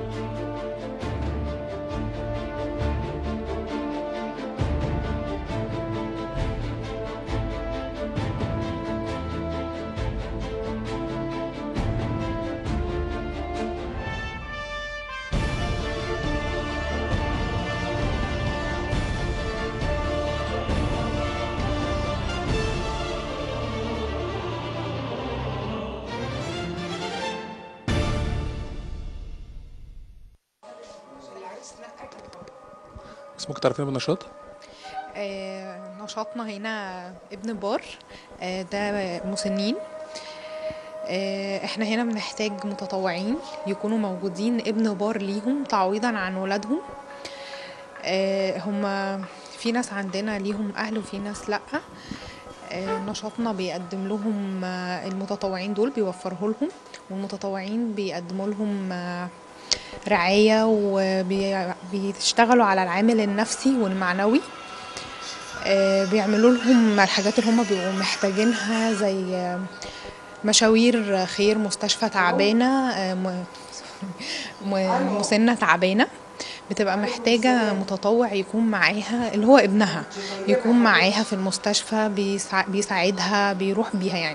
بس ممكن تعرفينا بالنشاط آه، نشاطنا هنا ابن بار آه، ده مسنين آه، احنا هنا بنحتاج متطوعين يكونوا موجودين ابن بار ليهم تعويضا عن ولادهم آه، هما في ناس عندنا ليهم اهل وفي ناس لا آه، نشاطنا بيقدم لهم آه، المتطوعين دول بيوفره لهم والمتطوعين بيقدموا لهم آه، رعاية وبيشتغلوا على العامل النفسي والمعنوي آه، بيعملوا لهم الحاجات اللي هم بيبقوا محتاجينها زي آه، مشاوير خير مستشفى تعبانة آه، م- م- مسنة تعبانة بتبقى محتاجة متطوع يكون معاها اللي هو ابنها يكون معاها في المستشفى بيسع- بيساعدها بيروح بيها يعني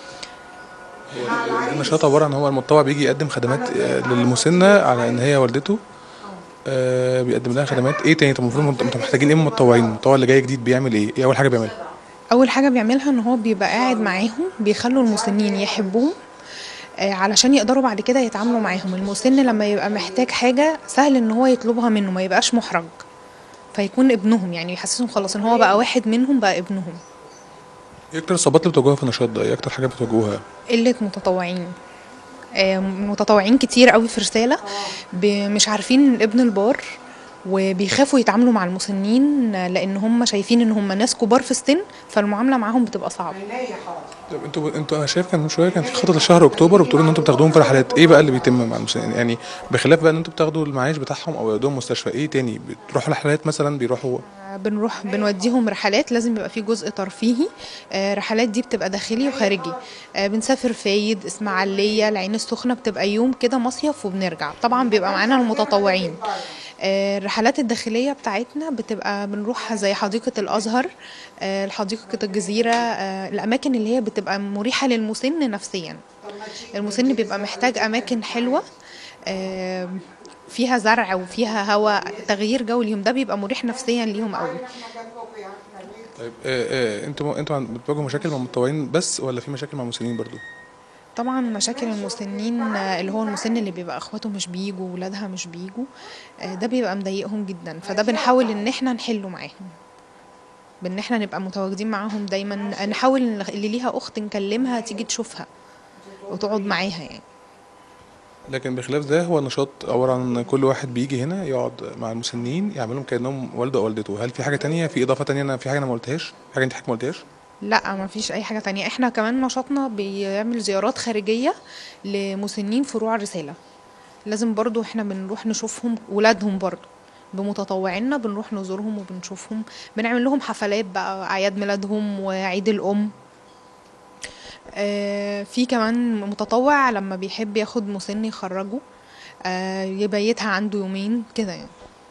النشاط عباره عن هو المتطوع بيجي يقدم خدمات آه، للمسنه على ان هي والدته آه، بيقدم لها خدمات ايه تاني طب المفروض انتوا انتوا محتاجين ايه من المتطوعين المتطوع اللي جاي جديد بيعمل ايه ايه اول حاجه بيعملها اول حاجه بيعملها ان هو بيبقى قاعد معاهم بيخلوا المسنين يحبوهم آه، علشان يقدروا بعد كده يتعاملوا معاهم المسن لما يبقى محتاج حاجه سهل ان هو يطلبها منه ما يبقاش محرج فيكون ابنهم يعني يحسسهم خلاص ان هو بقى واحد منهم بقى ابنهم ايه اكتر الصعوبات اللي بتواجهوها في النشاط ده ايه اكتر حاجه بتواجهوها قله متطوعين آه، متطوعين كتير قوي في رساله ب- مش عارفين ابن البار وبيخافوا يتعاملوا مع المسنين لان هم شايفين ان هم ناس كبار في السن فالمعامله معاهم بتبقى صعبه طب انتوا انتوا انا شايف كان من شويه كان في خطط لشهر اكتوبر وبتقولوا ان انتوا بتاخدوهم في رحلات ايه بقى اللي بيتم مع المسنين يعني بخلاف بقى ان انتوا بتاخدوا المعاش بتاعهم او يودوهم مستشفى ايه تاني بتروحوا رحلات مثلا بيروحوا بنروح بنوديهم رحلات لازم يبقى في جزء ترفيهي آه، رحلات دي بتبقى داخلي وخارجي آه، بنسافر فايد اسماعيليه العين السخنه بتبقى يوم كده مصيف وبنرجع طبعا بيبقى معانا المتطوعين آه، الرحلات الداخليه بتاعتنا بتبقى بنروح زي حديقه الازهر آه، حديقه الجزيره آه، الاماكن اللي هي بتبقى مريحه للمسن نفسيا المسن بيبقى محتاج اماكن حلوه آه، فيها زرع وفيها هواء تغيير جو ليهم ده بيبقى مريح نفسيا ليهم قوي طيب آه آه انتوا انتوا عن- بتواجهوا مشاكل مع المتطوعين بس ولا في مشاكل مع المسنين برضو طبعا مشاكل المسنين آه، اللي هو المسن اللي بيبقى اخواته مش بيجوا ولادها مش بيجوا آه، ده بيبقى مضايقهم جدا فده بنحاول ان احنا نحله معاهم بان احنا نبقى متواجدين معاهم دايما نحاول إن اللي ليها اخت نكلمها تيجي تشوفها وتقعد معاها يعني لكن بخلاف ده هو النشاط عباره عن كل واحد بيجي هنا يقعد مع المسنين يعملهم كانهم والده او والدته هل في حاجه تانية في اضافه تانية انا في حاجه انا ما قلتهاش حاجه انت حضرتك ما قلتهاش لا ما فيش اي حاجه تانية احنا كمان نشاطنا بيعمل زيارات خارجيه لمسنين فروع الرساله لازم برضو احنا بنروح نشوفهم ولادهم برضو بمتطوعينا بنروح نزورهم وبنشوفهم بنعمل لهم حفلات بقى اعياد ميلادهم وعيد الام آه في كمان متطوع لما بيحب ياخد مسن يخرجه آه يبيتها عنده يومين كده يعني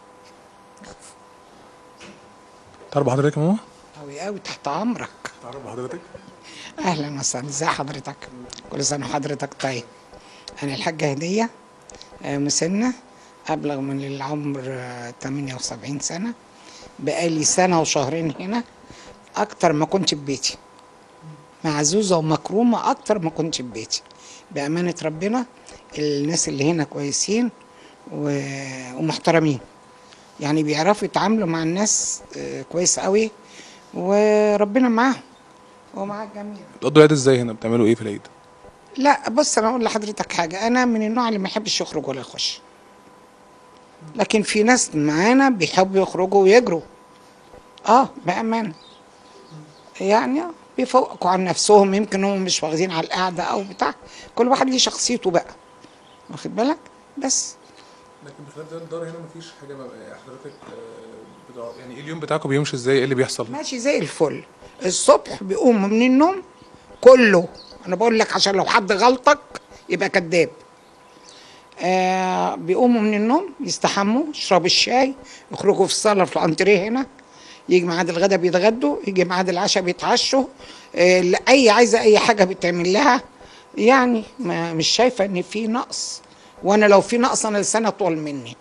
تعرف حضرتك يا ماما أوي أوي تحت أمرك تعرف حضرتك أهلا وسهلا إزي حضرتك كل سنة وحضرتك طيب أنا الحاجة هدية آه، مسنة أبلغ من العمر آه، 78 سنة بقالي سنة وشهرين هنا أكتر ما كنت في بيتي معزوزة ومكرومة أكتر ما كنت في بيتي بأمانة ربنا الناس اللي هنا كويسين و- ومحترمين يعني بيعرفوا يتعاملوا مع الناس آه، كويس قوي وربنا معاهم ومع الجميع بتقضوا العيد ازاي هنا بتعملوا ايه في العيد لا بص انا اقول لحضرتك حاجه انا من النوع اللي ما يحبش يخرج ولا يخش لكن في ناس معانا بيحبوا يخرجوا ويجروا اه بامانه يعني آه، بيفوقوا عن نفسهم يمكن هم مش واخدين على القعده او بتاع كل واحد ليه شخصيته بقى واخد بالك بس لكن بخلاف ده الدار هنا مفيش حاجه حضرتك يعني ايه اليوم بتاعكم بيمشي ازاي ايه اللي بيحصل ماشي زي الفل الصبح بيقوموا من النوم كله انا بقول لك عشان لو حد غلطك يبقى كذاب آه آه بيقوموا من النوم يستحموا يشربوا الشاي يخرجوا في الصاله في الانتريه هنا يجي ميعاد الغدا بيتغدوا يجي ميعاد العشاء بيتعشوا آه اي عايزه اي حاجه بتعمل لها يعني ما مش شايفه ان في نقص وانا لو في نقص انا لساني اطول مني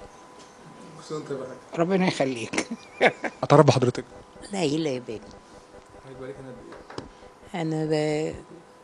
ربنا يخليك اتعرف بحضرتك ليلى يا بني أنا ب...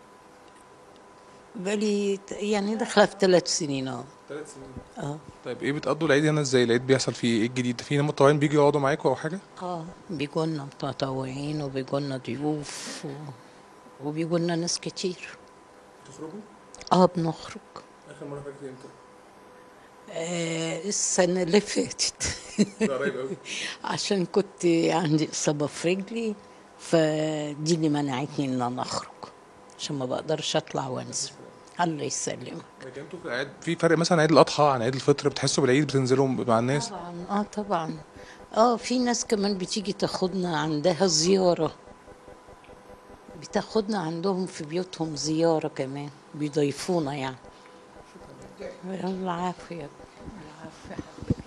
بقالي يعني داخلة في ثلاث سنين اه ثلاث سنين اه طيب ايه بتقضوا العيد هنا ازاي العيد بيحصل فيه ايه الجديد في متطوعين بيجوا يقعدوا معاكم او حاجه اه بيجولنا متطوعين وبيجولنا ضيوف و... وبيجولنا ناس كتير تخرجوا اه بنخرج اخر مره فاكر امتى آه السنة اللي فاتت ده قريب قوي عشان كنت عندي إصابة في رجلي فدي اللي منعتني إن أنا أخرج عشان ما بقدرش أطلع وأنزل الله يسلمك لكن انتوا في العيد في فرق مثلا عيد الاضحى عن عيد الفطر بتحسوا بالعيد بتنزلوا مع الناس طبعا اه طبعا اه في ناس كمان بتيجي تاخدنا عندها زيارة بتاخدنا عندهم في بيوتهم زيارة كمان بيضيفونا يعني الله عافية يا ابني. العافية يا حبيبي.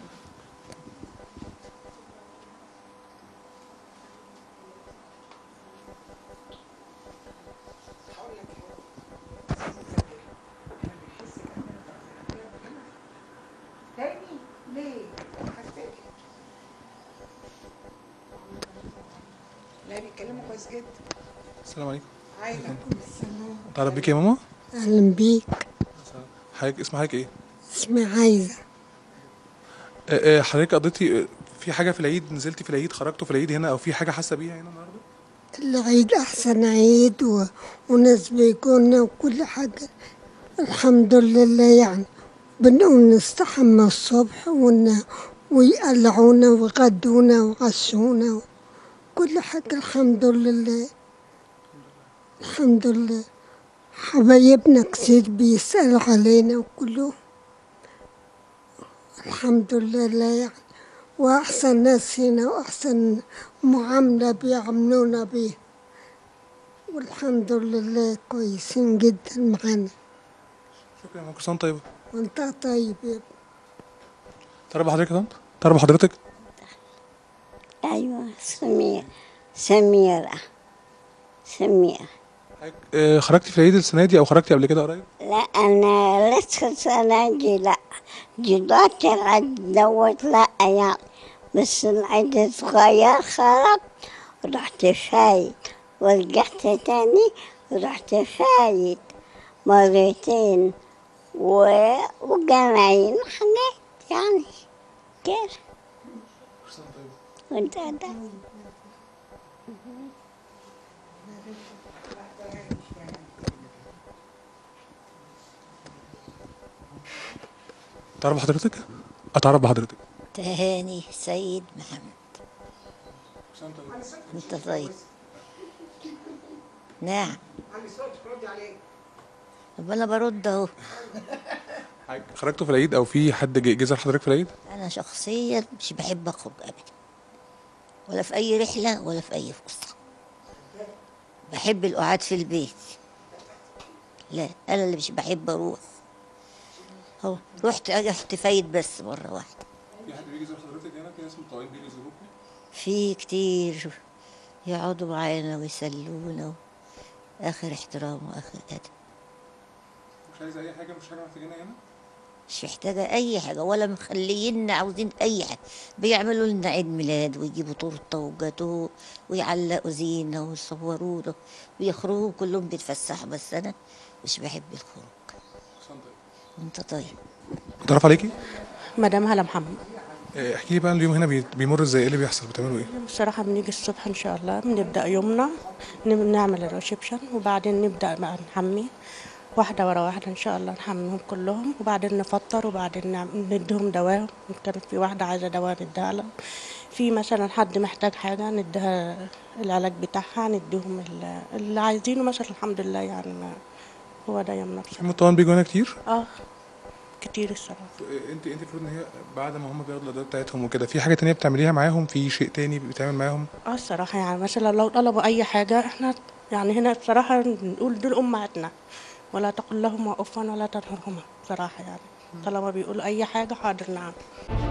تاني ليه؟ لا بيتكلموا كويس جدا السلام عليكم عايزة اتعرف بيك يا ماما أهلا بيك حضرتك اسم حضرتك ايه اسمي عايزة آه، آه، حضرتك قضيتي آه، في حاجه في العيد نزلتي في العيد خرجتوا في العيد هنا او في حاجه حاسه بيها هنا النهارده العيد أحسن عيد و... وناس بيجونا وكل حاجة الحمد لله يعني بنقوم نستحمى الصبح ون... ويقلعونا ويغدونا ويعشونا كل حاجة الحمد لله الحمد لله حبايبنا كتير بيسألوا علينا وكلهم الحمد لله يعني وأحسن ناس هنا وأحسن معاملة بيعاملونا بيها والحمد لله كويسين جدا معانا شكرا يا ماما كل سنه وأنت طيبه وانت طيب يا ابني تعرف حضرتك يا طنط تعرف حضرتك أيوة سميرة سميرة سميرة حضرتك، آه، خرجتي في العيد السنه دي او خرجتي قبل كده قريب لا أنا لسه السنة دي لا دلوقتي العيد دوت لا يعني بس العيد صغير خرج ورحت فايت ورجعت تاني ورحت فايت مرتين و... وجمعين حاجات يعني كده وانت ده تعرف حضرتك اتعرف بحضرتك تهاني سيد محمد انت طيب نعم طب انا برد اهو حضرتك خرجتوا في العيد او في حد جه جه زار حضرتك في العيد انا شخصيا مش بحب اخرج ابدا ولا في اي رحله ولا في اي فرصه بحب القعاد في البيت لا انا اللي مش بحب اروح هو رحت رحت فايت بس مره واحده في حد بيجي يزور حضرتك هنا في ناس متطوعين بيجوا يزوروكم في كتير يقعدوا معانا ويسلونا اخر احترام واخر ادب مش عايز اي حاجه مش حاجه محتاجينها هنا مش محتاجة أي حاجة ولا مخلينا عاوزين أي حاجة بيعملوا لنا عيد ميلاد ويجيبوا تورتة وجاتوه ويعلقوا زينة ويصورونا ويخرجوا كلهم بيتفسحوا بس أنا مش بحب الخروج وأنت طيب اتعرف عليكي مدام هلا محمد آه، احكي لي بقى اليوم هنا بي- بيمر ازاي ايه اللي بيحصل بتعملوا ايه بصراحة بنيجي الصبح إن شاء الله بنبدأ يومنا نب- نعمل الريسبشن وبعدين نبدأ بقى نحمي واحدة ورا واحدة إن شاء الله نحميهم كلهم وبعدين نفطر وبعدين نعم- نديهم دواء إن كانت في واحدة عايزة دواء نديها لها في مثلا حد محتاج حاجة نديها العلاج بتاعها نديهم ال- اللي عايزينه مثلا الحمد لله يعني ما- هو ده يومنا في بصراحة متطوعين بيجوا هنا كتير اه كتير الصراحة انت انت المفروض ان هي بعد ما هم بياخدوا الادويه بتاعتهم وكده في حاجه تانية بتعمليها معاهم في شيء تاني بيتعمل معاهم اه الصراحة يعني مثلا لو طلبوا أي حاجة احنا يعني هنا بصراحة نقول دول أمهاتنا ولا تقل لهما أفا ولا تنهرهما بصراحة يعني طالما بيقولوا اي حاجه حاضر نعم